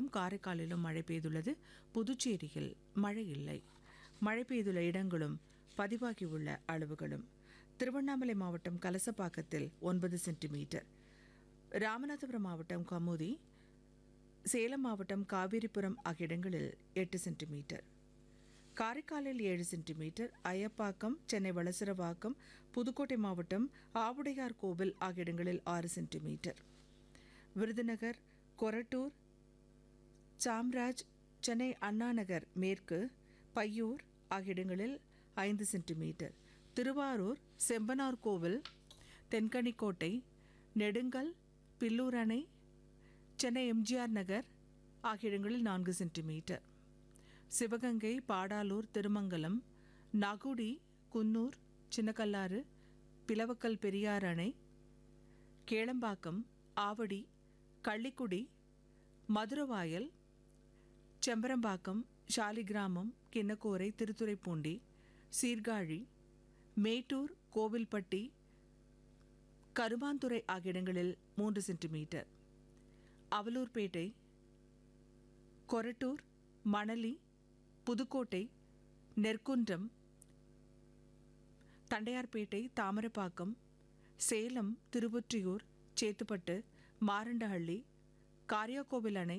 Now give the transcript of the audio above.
தமிழகத்திலும் காரைக்காலிலும் மழை பெய்துள்ளது புதுச்சேரியில் மழை இல்லை மழை பெய்துள்ள இடங்களும் பதிவாகியுள்ள அளவுகளும் திருவண்ணாமலை மாவட்டம் கலசப்பாக்கத்தில் ஒன்பது சென்டிமீட்டர் ராமநாதபுரம் மாவட்டம் கமுதி சேலம் மாவட்டம் காவேரிபுரம் ஆகிய இடங்களில் எட்டு சென்டிமீட்டர் காரைக்காலில் ஏழு சென்டிமீட்டர் அயப்பாக்கம் சென்னை வளசரவாக்கம் புதுக்கோட்டை மாவட்டம் ஆவுடையார் கோவில் ஆகிய இடங்களில் ஆறு சென்டிமீட்டர் விருதுநகர் கொரட்டூர் சாம்ராஜ் சென்னை அண்ணாநகர் மேற்கு பையூர் ஆகிய இடங்களில் ஐந்து சென்டிமீட்டர் திருவாரூர் செம்பனார் கோவில் தென்கனிக்கோட்டை நெடுங்கல் பில்லூர் அணை சென்னை எம்ஜிஆர் நகர் ஆகிய இடங்களில் நான்கு சென்டிமீட்டர் சிவகங்கை பாடாலூர் திருமங்கலம் நகுடி குன்னூர் சின்னக்கல்லாறு பிளவக்கல் பெரியார் அணை கேளம்பாக்கம் ஆவடி கள்ளிக்குடி மதுரவாயல் செம்பரம்பாக்கம் சாலிகிராமம் கிண்ணக்கோரை திருத்துறைப்பூண்டி சீர்காழி மேட்டூர் கோவில்பட்டி கருமாந்துறை ஆகிய இடங்களில் மூன்று சென்டிமீட்டர் அவலூர்பேட்டை கொரட்டூர் மணலி புதுக்கோட்டை நெற்குன்றம் தண்டையார்பேட்டை தாமரப்பாக்கம் சேலம் திருவொற்றியூர் சேத்துப்பட்டு மாரண்டஹள்ளி காரியாக்கோவில் அணை